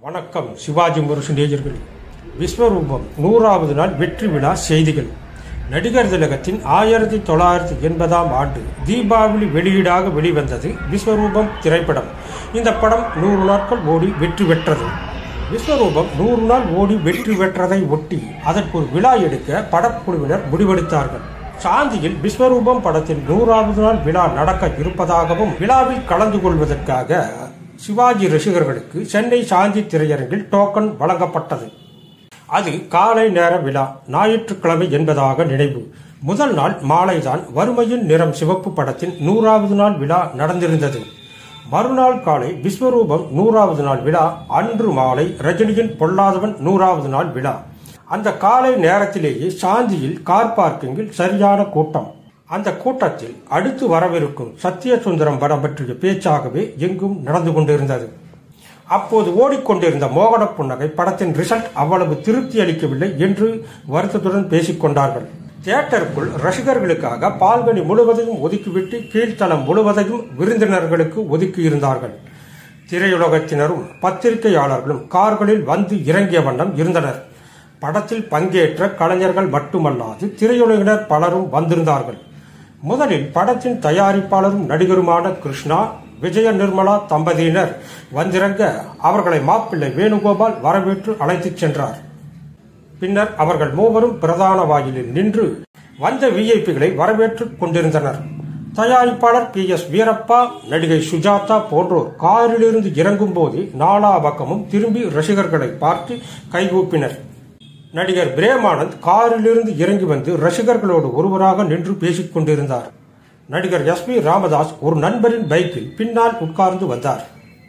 வணக்கம் சிவாஜி முரசு நேயர்களே விஸ்வரூபம் நூறாவது நாள் வெற்றி விழா செய்திகள் நடிகர் திலகத்தின் ஆயிரத்தி தொள்ளாயிரத்தி எண்பதாம் ஆண்டு தீபாவளி வெளியீடாக வெளிவந்தது விஸ்வரூபம் திரைப்படம் இந்த படம் நூறு நாட்கள் ஓடி வெற்றி பெற்றது விஸ்வரூபம் நூறு நாள் ஓடி வெற்றி பெற்றதை ஒட்டி அதற்கு ஒரு விழா எடுக்க படக்குழுவினர் முடிவெடுத்தார்கள் சாந்தியில் விஸ்வரூபம் படத்தின் நூறாவது நாள் விழா நடக்க இருப்பதாகவும் விழாவில் கலந்து கொள்வதற்காக சிவாஜி ரசிகர்களுக்கு சென்னை சாந்தி திரையரங்கில் டோக்கன் வழங்கப்பட்டது அது காலை நேர விழா ஞாயிற்றுக்கிழமை என்பதாக நினைவு முதல் நாள் மாலைதான் வறுமையின் நிறம் சிவப்பு படத்தின் நூறாவது நாள் விழா நடந்திருந்தது மறுநாள் காலை விஸ்வரூபம் நூறாவது நாள் விழா அன்று மாலை ரஜினியின் பொல்லாதவன் நூறாவது நாள் விழா அந்த காலை நேரத்திலேயே சாந்தியில் கார் பார்க்கிங்கில் சரியான கூட்டம் அந்த கூட்டத்தில் அடுத்து வரவிருக்கும் சத்தியசுந்தரம் படம் பற்றிய பேச்சாகவே எங்கும் நடந்து கொண்டிருந்தது அப்போது ஓடிக்கொண்டிருந்த மோகன புன்னகை படத்தின் ரிசல்ட் அவ்வளவு திருப்தி அளிக்கவில்லை என்று வருத்தத்துடன் பேசிக் கொண்டார்கள் தியேட்டருக்குள் ரசிகர்களுக்காக பால்கனி முழுவதையும் ஒதுக்கிவிட்டு கீழ்த்தளம் முழுவதையும் விருந்தினர்களுக்கு ஒதுக்கியிருந்தார்கள் திரையுலகத்தினரும் பத்திரிகையாளர்களும் கார்களில் வந்து இறங்கிய வண்ணம் இருந்தனர் படத்தில் பங்கேற்ற கலைஞர்கள் மட்டுமல்லாது திரையுலகினர் பலரும் வந்திருந்தார்கள் முதலில் படத்தின் தயாரிப்பாளரும் நடிகருமான கிருஷ்ணா விஜய நிர்மலா தம்பதியினர் வந்திறங்க அவர்களை மாப்பிள்ளை வேணுகோபால் வரவேற்று அழைத்துச் சென்றார் பின்னர் அவர்கள் மூவரும் பிரதான வாயிலில் நின்று வந்த விஐபிகளை வரவேற்றுக் கொண்டிருந்தனர் தயாரிப்பாளர் பி எஸ் வீரப்பா நடிகை சுஜாதா போன்றோர் காரிலிருந்து இறங்கும் போது நாலா பக்கமும் திரும்பி ரசிகர்களை பார்த்து கைகூப்பினர் நடிகர் பிரேமானந்த் காரிலிருந்து இறங்கி வந்து ரசிகர்களோடு ஒருவராக நின்று பேசிக் கொண்டிருந்தார் நடிகர் எஸ் பி ராமதாஸ் ஒரு நண்பரின் பைக்கில் பின்னால் உட்கார்ந்து வந்தார்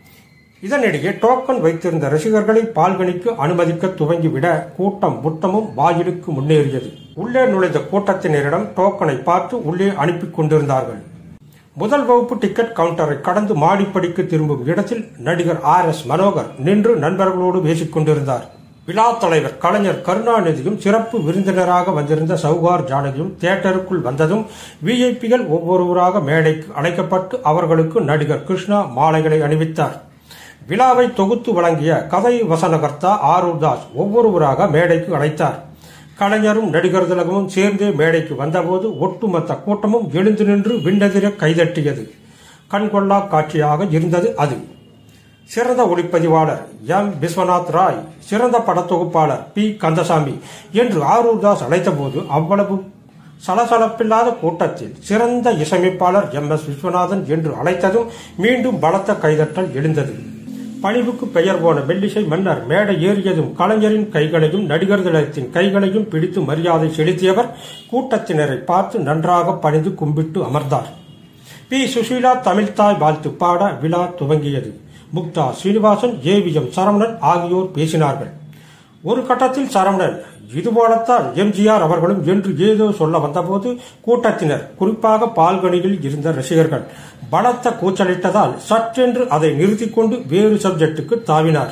இதனிடையே டோக்கன் வைத்திருந்த ரசிகர்களை பால்கனிக்கு அனுமதிக்க துவங்கிவிட கூட்டம் முட்டமும் வாயிலுக்கு முன்னேறியது உள்ளே நுழைந்த கூட்டத்தினரிடம் டோக்கனை பார்த்து உள்ளே அனுப்பி கொண்டிருந்தார்கள் முதல் வகுப்பு டிக்கெட் கவுண்டரை கடந்து மாடிப்படிக்கு திரும்பும் இடத்தில் நடிகர் ஆர் எஸ் மனோகர் நின்று நண்பர்களோடு பேசிக் கொண்டிருந்தார் விழா தலைவர் கலைஞர் கருணாநிதியும் சிறப்பு விருந்தினராக வந்திருந்த சௌகார் ஜானகியும் தியேட்டருக்குள் வந்ததும் விஐபிகள் ஒவ்வொருவராக மேடைக்கு அழைக்கப்பட்டு அவர்களுக்கு நடிகர் கிருஷ்ணா மாலைகளை அணிவித்தார் விழாவை தொகுத்து வழங்கிய கதை வசனகர்த்தா ஆரூர் தாஸ் ஒவ்வொருவராக மேடைக்கு அழைத்தார் கலைஞரும் நடிகர் திலகமும் சேர்ந்தே மேடைக்கு வந்தபோது ஒட்டுமொத்த கூட்டமும் எழுந்து நின்று விண்ணதிர கைதட்டியது கண்கொள்ளா காட்சியாக இருந்தது அது சிறந்த ஒளிப்பதிவாளர் எம் விஸ்வநாத் ராய் சிறந்த படத்தொகுப்பாளர் பி கந்தசாமி என்று ஆரூர் தாஸ் அழைத்தபோது அவ்வளவு சலசலப்பில்லாத கூட்டத்தில் சிறந்த இசையமைப்பாளர் எம் எஸ் விஸ்வநாதன் என்று அழைத்ததும் மீண்டும் பலத்த கைதட்டல் எழுந்தது பணிவுக்கு பெயர் போன மெல்லிசை மன்னர் மேடை ஏறியதும் கலைஞரின் கைகளையும் நடிகர் திலகத்தின் கைகளையும் பிடித்து மரியாதை செலுத்தியவர் கூட்டத்தினரை பார்த்து நன்றாக பணிந்து கும்பிட்டு அமர்ந்தார் பி சுஷீலா தமிழ்தாய் வாழ்த்து பாட விழா துவங்கியது Muktha Srinivasan A V M Saravanan ஆகியோர் பேசினார்கள் ஒரு கட்டத்தில் சரவணன் இதுபோலத்தான் எம்ஜிஆர் அவர்களும் என்று ஏதோ சொல்ல வந்தபோது கூட்டத்தினர் குறிப்பாக பால்கனியில் இருந்த ரசிகர்கள் பலத்த கூச்சலிட்டதால் சற்றென்று அதை நிறுத்திக் கொண்டு வேறு சப்ஜெக்டுக்கு தாவினார்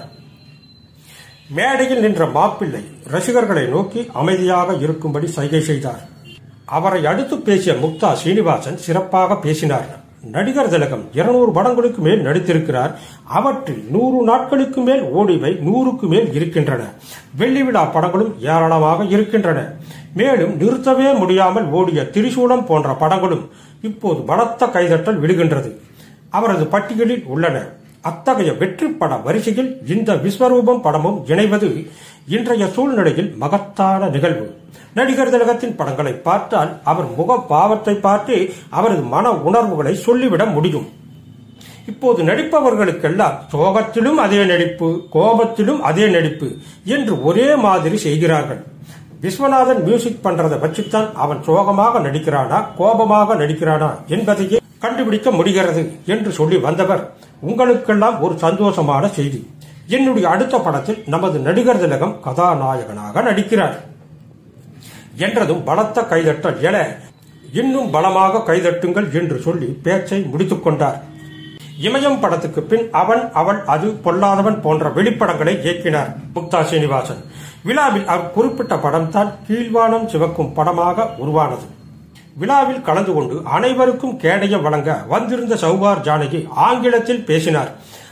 மேடையில் நின்ற மாப்பிள்ளை ரசிகர்களை நோக்கி அமைதியாக இருக்கும்படி சைகை செய்தார் அவரை அடுத்து பேசிய முக்தா ஸ்ரீனிவாசன் சிறப்பாக பேசினார் நடிகர் திலகம் இருநூறு படங்களுக்கு மேல் நடித்திருக்கிறார் அவற்றில் நூறு நாட்களுக்கு மேல் ஓடிவை நூறுக்கு மேல் இருக்கின்றன வெள்ளி விழா படங்களும் ஏராளமாக இருக்கின்றன மேலும் நிறுத்தவே முடியாமல் ஓடிய திரிசூலம் போன்ற படங்களும் இப்போது பலத்த கைதட்டல் விழுகின்றது அவரது பட்டியலில் உள்ளன அத்தகைய வெற்றி பட வரிசையில் இந்த விஸ்வரூபம் படமும் இணைவது இன்றைய சூழ்நிலையில் மகத்தான நிகழ்வு நடிகர் திலகத்தின் படங்களை பார்த்தால் அவர் முக பாவத்தை பார்த்து அவரது மன உணர்வுகளை சொல்லிவிட முடியும் இப்போது நடிப்பவர்களுக்கெல்லாம் சோகத்திலும் அதே நடிப்பு கோபத்திலும் அதே நடிப்பு என்று ஒரே மாதிரி செய்கிறார்கள் விஸ்வநாதன் மியூசிக் பண்றதை வச்சுத்தான் அவன் சோகமாக நடிக்கிறானா கோபமாக நடிக்கிறானா என்பதையே கண்டுபிடிக்க முடிகிறது என்று சொல்லி வந்தவர் உங்களுக்கெல்லாம் ஒரு சந்தோஷமான செய்தி என்னுடைய அடுத்த படத்தில் நமது நடிகர் திலகம் கதாநாயகனாக நடிக்கிறார் என்றதும் பலத்த கைதட்டல் என இன்னும் பலமாக கைதட்டுங்கள் என்று சொல்லி பேச்சை முடித்துக் கொண்டார் இமயம் படத்துக்கு பின் அவன் அவள் அது பொல்லாதவன் போன்ற வெளிப்படங்களை இயக்கினார் முக்தா சீனிவாசன் விழாவில் அவர் குறிப்பிட்ட படம் தான் கீழ்வானம் சிவக்கும் படமாக உருவானது விழாவில் கலந்து கொண்டு அனைவருக்கும் கேடயம் வழங்க வந்திருந்த சௌகார் ஜானகி ஆங்கிலத்தில் பேசினார்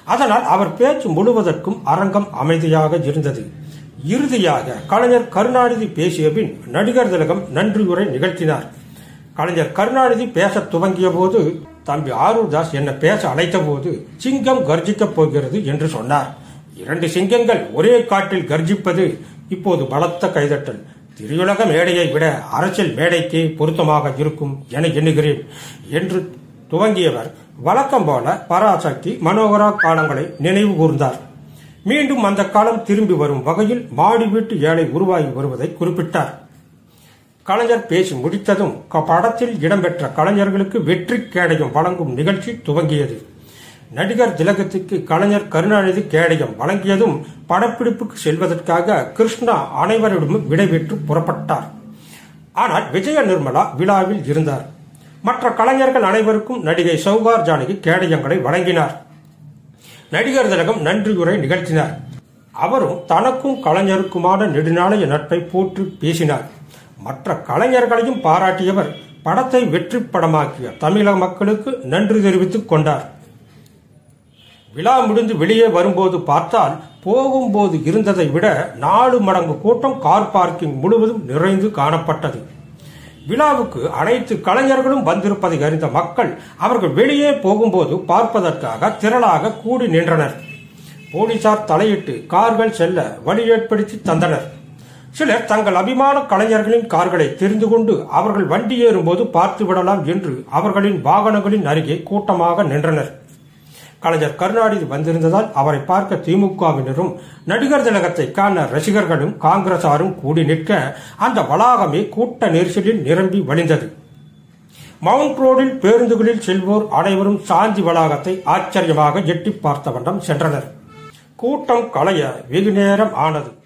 அதனால் அவர் பேச்சு முழுவதற்கும் அரங்கம் அமைதியாக இருந்தது இறுதியாக கலைஞர் கருணாநிதி பேசிய பின் நடிகர் திலகம் நன்றியுரை நிகழ்த்தினார் கலைஞர் கருணாநிதி பேச துவங்கிய போது தம்பி ஆரூர்தாஸ் என்னை பேச அழைத்த போது சிங்கம் கர்ஜிக்கப் போகிறது என்று சொன்னார் இரண்டு சிங்கங்கள் ஒரே காட்டில் கர்ஜிப்பது இப்போது பலத்த கைதட்டல் திரையுலக மேடையை விட அரசியல் மேடைக்கு பொருத்தமாக இருக்கும் என எண்ணுகிறேன் என்று துவங்கியவர் வழக்கம் போல பராசக்தி மனோகரா காலங்களை நினைவு கூர்ந்தார் மீண்டும் அந்த காலம் திரும்பி வரும் வகையில் மாடி வீட்டு ஏழை உருவாகி வருவதை குறிப்பிட்டார் கலைஞர் பேசி முடித்ததும் படத்தில் இடம்பெற்ற கலைஞர்களுக்கு வெற்றி கேடயம் வழங்கும் நிகழ்ச்சி துவங்கியது நடிகர் திலகத்துக்கு கலைஞர் கருணாநிதி கேடயம் வழங்கியதும் படப்பிடிப்புக்கு செல்வதற்காக கிருஷ்ணா அனைவரிடமும் விடைபெற்று புறப்பட்டார் ஆனால் விஜய நிர்மலா விழாவில் இருந்தார் மற்ற கலைஞர்கள் அனைவருக்கும் நடிகை சௌகார் ஜானகி கேடயங்களை வழங்கினார் நடிகர் திலகம் நன்றியுரை நிகழ்த்தினார் அவரும் தனக்கும் கலைஞருக்குமான நெடுநாளைய நட்பை போற்றி பேசினார் மற்ற கலைஞர்களையும் பாராட்டியவர் படத்தை வெற்றி படமாக்கிய தமிழக மக்களுக்கு நன்றி தெரிவித்துக் கொண்டார் விழா முடிந்து வெளியே வரும்போது பார்த்தால் போகும்போது இருந்ததை விட நாலு மடங்கு கூட்டம் கார் பார்க்கிங் முழுவதும் நிறைந்து காணப்பட்டது விழாவுக்கு அனைத்து கலைஞர்களும் வந்திருப்பதை அறிந்த மக்கள் அவர்கள் வெளியே போகும்போது பார்ப்பதற்காக திரளாக கூடி நின்றனர் போலீசார் தலையிட்டு கார்கள் செல்ல வழி ஏற்படுத்தி தந்தனர் சிலர் தங்கள் அபிமான கலைஞர்களின் கார்களை தெரிந்து கொண்டு அவர்கள் வண்டி ஏறும்போது பார்த்து விடலாம் என்று அவர்களின் வாகனங்களின் அருகே கூட்டமாக நின்றனர் கலைஞர் கருணாநிதி வந்திருந்ததால் அவரை பார்க்க திமுகவினரும் நடிகர் திலகத்தை காண ரசிகர்களும் காங்கிரசாரும் கூடி நிற்க அந்த வளாகமே கூட்ட நெரிசலில் நிரம்பி வழிந்தது மவுண்ட் ரோடில் பேருந்துகளில் செல்வோர் அனைவரும் சாந்தி வளாகத்தை ஆச்சரியமாக எட்டி பார்த்த வண்ணம் சென்றனர் கூட்டம் களைய வெகு நேரம் ஆனது